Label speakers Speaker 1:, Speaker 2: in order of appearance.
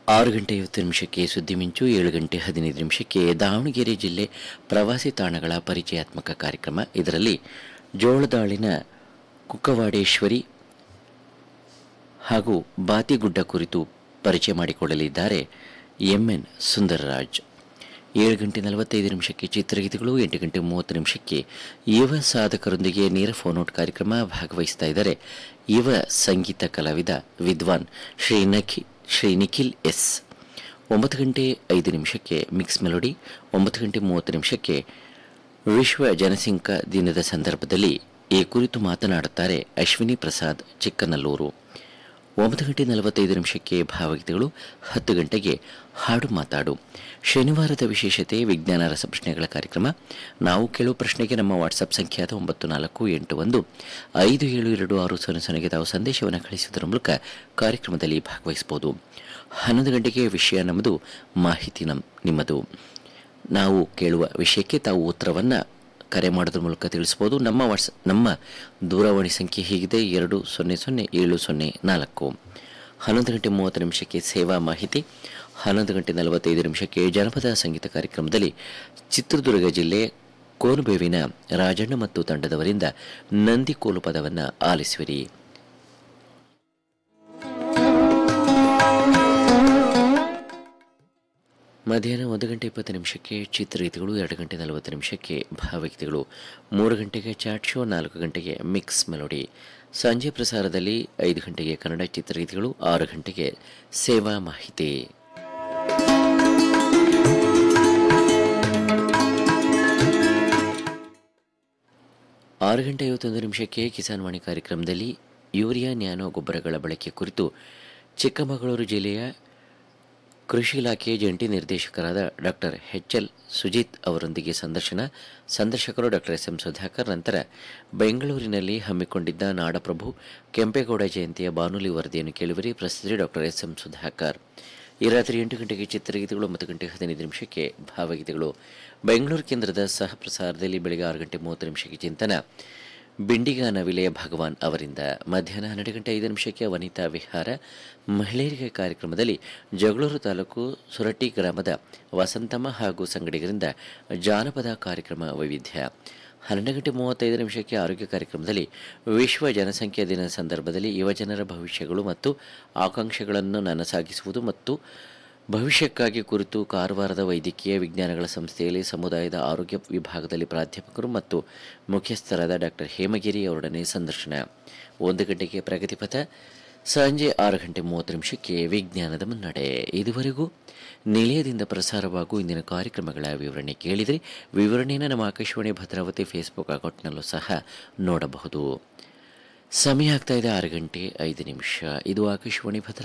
Speaker 1: ಆರು ಗಂಟೆ ಐವತ್ತು ನಿಮಿಷಕ್ಕೆ ಸುದ್ದಿ ಮಿಂಚು ಏಳು ಗಂಟೆ ಹದಿನೈದು ನಿಮಿಷಕ್ಕೆ ದಾವಣಗೆರೆ ಜಿಲ್ಲೆ ಪ್ರವಾಸಿ ತಾಣಗಳ ಪರಿಚಯಾತ್ಮಕ ಕಾರ್ಯಕ್ರಮ ಇದರಲ್ಲಿ ಜೋಳದಾಳಿನ ಕುಕ್ಕವಾಡೇಶ್ವರಿ ಹಾಗೂ ಬಾತಿಗುಡ್ಡ ಕುರಿತು ಪರಿಚಯ ಮಾಡಿಕೊಳ್ಳಲಿದ್ದಾರೆ ಎಂಎನ್ ಸುಂದರರಾಜ್ ಏಳು ಗಂಟೆ ನಲವತ್ತೈದು ನಿಮಿಷಕ್ಕೆ ಚಿತ್ರಗೀತೆಗಳು ಎಂಟು ಗಂಟೆ ಮೂವತ್ತು ನಿಮಿಷಕ್ಕೆ ಯುವ ಸಾಧಕರೊಂದಿಗೆ ನೇರ ಫೋನೌಟ್ ಕಾರ್ಯಕ್ರಮ ಭಾಗವಹಿಸ್ತಾ ಇದ್ದಾರೆ ಯುವ ಸಂಗೀತ ಕಲಾವಿದ ವಿದ್ವಾನ್ ಶ್ರೀ ನಖಿ ಶ್ರೀ ನಿಖಿಲ್ ಎಸ್ ಒಂಬತ್ತು ಗಂಟೆ ಐದು ನಿಮಿಷಕ್ಕೆ ಮಿಕ್ಸ್ ಮೆಲೋಡಿ ಒಂಬತ್ತು ಗಂಟೆ ಮೂವತ್ತು ನಿಮಿಷಕ್ಕೆ ವಿಶ್ವ ಜನಸಂಖ್ಯಾ ದಿನದ ಸಂದರ್ಭದಲ್ಲಿ ಈ ಕುರಿತು ಮಾತನಾಡುತ್ತಾರೆ ಅಶ್ವಿನಿ ಪ್ರಸಾದ್ ಚಿಕ್ಕನಲ್ಲೂರು ಒಂಬತ್ತು ಗಂಟೆ ನಲವತ್ತೈದು ನಿಮಿಷಕ್ಕೆ ಭಾವಗೀತೆಗಳು ಹತ್ತು ಗಂಟೆಗೆ ಹಾಡು ಮಾತಾಡು ಶನಿವಾರದ ವಿಶೇಷತೆ ವಿಜ್ಞಾನ ರಸಪ್ರಶ್ನೆಗಳ ಕಾರ್ಯಕ್ರಮ ನಾವು ಕೇಳುವ ಪ್ರಶ್ನೆಗೆ ನಮ್ಮ ವಾಟ್ಸಪ್ ಸಂಖ್ಯಾತ ಒಂಬತ್ತು ನಾಲ್ಕು ಎಂಟು ಒಂದು ಐದು ಏಳು ಎರಡು ಆರು ಸೊನ್ನೆ ಸೊನ್ನೆಗೆ ತಾವು ಸಂದೇಶವನ್ನು ಕಳಿಸುವುದರ ಮೂಲಕ ಕಾರ್ಯಕ್ರಮದಲ್ಲಿ ಭಾಗವಹಿಸಬಹುದು ಹನ್ನೊಂದು ಗಂಟೆಗೆ ವಿಷಯ ನಮ್ಮದು ಮಾಹಿತಿ ನಮ್ ನಿಮ್ಮದು ನಾವು ಕೇಳುವ ವಿಷಯಕ್ಕೆ ತಾವು ಉತ್ತರವನ್ನು ಕರೆ ಮಾಡೋದ್ರ ಮೂಲಕ ತಿಳಿಸ್ಬೋದು ನಮ್ಮ ವಾಟ್ಸ್ ನಮ್ಮ ದೂರವಾಣಿ ಸಂಖ್ಯೆ ಹೀಗಿದೆ ಎರಡು ಸೊನ್ನೆ ಸೊನ್ನೆ ಏಳು ಸೊನ್ನೆ ನಾಲ್ಕು ಹನ್ನೊಂದು ಗಂಟೆ ಮೂವತ್ತು ನಿಮಿಷಕ್ಕೆ ಸೇವಾ ಮಾಹಿತಿ ಹನ್ನೊಂದು ಗಂಟೆ ನಲವತ್ತೈದು ನಿಮಿಷಕ್ಕೆ ಜನಪದ ಸಂಗೀತ ಕಾರ್ಯಕ್ರಮದಲ್ಲಿ ಚಿತ್ರದುರ್ಗ ಜಿಲ್ಲೆ ಕೋನುಬೇವಿನ ರಾಜಣ್ಣ ಮತ್ತು ತಂಡದವರಿಂದ ನಂದಿ ಕೋಲು ಪದವನ್ನು ಆಲಿಸುವಿರಿ ಮಧ್ಯಾಹ್ನ ಒಂದು ಗಂಟೆ ಇಪ್ಪತ್ತು ನಿಮಿಷಕ್ಕೆ ಚಿತ್ರಗೀತೆಗಳು ಎರಡು ಗಂಟೆ ನಲವತ್ತು ನಿಮಿಷಕ್ಕೆ ಭಾವಗೀತೆಗಳು ಮೂರು ಗಂಟೆಗೆ ಚಾಟ್ ಶೋ ನಾಲ್ಕು ಗಂಟೆಗೆ ಮಿಕ್ಸ್ ಮೆಲೋಡಿ ಸಂಜೆ ಪ್ರಸಾರದಲ್ಲಿ ಐದು ಗಂಟೆಗೆ ಕನ್ನಡ ಚಿತ್ರಗೀತೆಗಳು ಆರು ಗಂಟೆಗೆ ಸೇವಾ ಮಾಹಿತಿ ಆರು ಗಂಟೆ ಐವತ್ತೊಂದು ನಿಮಿಷಕ್ಕೆ ಕಿಸಾನ್ ವಾಣಿ ಕಾರ್ಯಕ್ರಮದಲ್ಲಿ ಯೂರಿಯಾ ನ್ಯಾನೋ ಗೊಬ್ಬರಗಳ ಬಳಕೆ ಕುರಿತು ಚಿಕ್ಕಮಗಳೂರು ಜಿಲ್ಲೆಯ ಕೃಷಿ ಇಲಾಖೆ ಜಂಟಿ ನಿರ್ದೇಶಕರಾದ ಡಾಕ್ಟರ್ ಎಚ್ ಎಲ್ ಸುಜಿತ್ ಅವರೊಂದಿಗೆ ಸಂದರ್ಶನ ಸಂದರ್ಶಕರು ಡಾಕ್ಟರ್ ಎಸ್ ಎಂ ಸುಧಾಕರ್ ನಂತರ ಬೆಂಗಳೂರಿನಲ್ಲಿ ಹಮ್ಮಿಕೊಂಡಿದ್ದ ನಾಡಪ್ರಭು ಕೆಂಪೇಗೌಡ ಜಯಂತಿಯ ಬಾನುಲಿ ವರದಿಯನ್ನು ಕೇಳುವರಿ ಪ್ರಸ್ತುತಿ ಡಾಕ್ಟರ್ ಎಸ್ ಎಂ ಸುಧಾಕರ್ ಈ ರಾತ್ರಿ ಎಂಟು ಗಂಟೆಗೆ ಚಿತ್ರಗೀತೆಗಳು ಒಂಬತ್ತು ಗಂಟೆ ಹದಿನೈದು ನಿಮಿಷಕ್ಕೆ ಭಾವಗೀತೆಗಳು ಬೆಂಗಳೂರು ಕೇಂದ್ರದ ಸಹ ಪ್ರಸಾರದಲ್ಲಿ ಬೆಳಗ್ಗೆ ಆರು ಗಂಟೆ ಮೂವತ್ತು ನಿಮಿಷಕ್ಕೆ ಚಿಂತನ ಬಿಂಡಿಗಾನ ವಿಲಯ ಭಗವಾನ್ ಅವರಿಂದ ಮಧ್ಯಾಹ್ನ ಹನ್ನೆರಡು ಗಂಟೆ ಐದು ನಿಮಿಷಕ್ಕೆ ವನಿತಾ ವಿಹಾರ ಮಹಿಳೆಯರಿಗೆ ಕಾರ್ಯಕ್ರಮದಲ್ಲಿ ಜಗಳೂರು ತಾಲೂಕು ಸುರಟ್ಟಿ ಗ್ರಾಮದ ವಸಂತಮ್ಮ ಹಾಗೂ ಸಂಗಡಿಗರಿಂದ ಜಾನಪದ ಕಾರ್ಯಕ್ರಮ ವೈವಿಧ್ಯ ಹನ್ನೆರಡು ಗಂಟೆ ಮೂವತ್ತೈದು ನಿಮಿಷಕ್ಕೆ ಆರೋಗ್ಯ ಕಾರ್ಯಕ್ರಮದಲ್ಲಿ ವಿಶ್ವ ಜನಸಂಖ್ಯಾ ದಿನದ ಸಂದರ್ಭದಲ್ಲಿ ಯುವಜನರ ಭವಿಷ್ಯಗಳು ಮತ್ತು ಆಕಾಂಕ್ಷೆಗಳನ್ನು ನನಸಾಗಿಸುವುದು ಮತ್ತು ಭವಿಷ್ಯಕ್ಕಾಗಿ ಕುರಿತು ಕಾರವಾರದ ವೈದ್ಯಕೀಯ ವಿಜ್ಞಾನಗಳ ಸಂಸ್ಥೆಯಲ್ಲಿ ಸಮುದಾಯದ ಆರೋಗ್ಯ ವಿಭಾಗದಲ್ಲಿ ಪ್ರಾಧ್ಯಾಪಕರು ಮತ್ತು ಮುಖ್ಯಸ್ಥರಾದ ಡಾಕ್ಟರ್ ಹೇಮಗಿರಿ ಅವರೊಡನೆ ಸಂದರ್ಶನ ಒಂದು ಗಂಟೆಗೆ ಪ್ರಗತಿಪಥ ಸಂಜೆ ಆರು ಗಂಟೆ ಮೂವತ್ತು ನಿಮಿಷಕ್ಕೆ ವಿಜ್ಞಾನದ ಮುನ್ನಡೆ ಇದುವರೆಗೂ ನಿಲಯದಿಂದ ಪ್ರಸಾರವಾಗುವ ಇಂದಿನ ಕಾರ್ಯಕ್ರಮಗಳ ವಿವರಣೆ ಕೇಳಿದರೆ ವಿವರಣೆಯನ್ನು ನಮ್ಮ ಆಕಾಶವಾಣಿ ಭದ್ರಾವತಿ ಫೇಸ್ಬುಕ್ ಅಕೌಂಟ್ನಲ್ಲೂ ಸಹ ನೋಡಬಹುದು ಸಮಯ ಆಗ್ತಾ ಇದೆ ಆರು ಗಂಟೆ ಐದು ನಿಮಿಷ ಇದು ಆಕಾಶವಾಣಿ ಭದ್ರಾವತಿ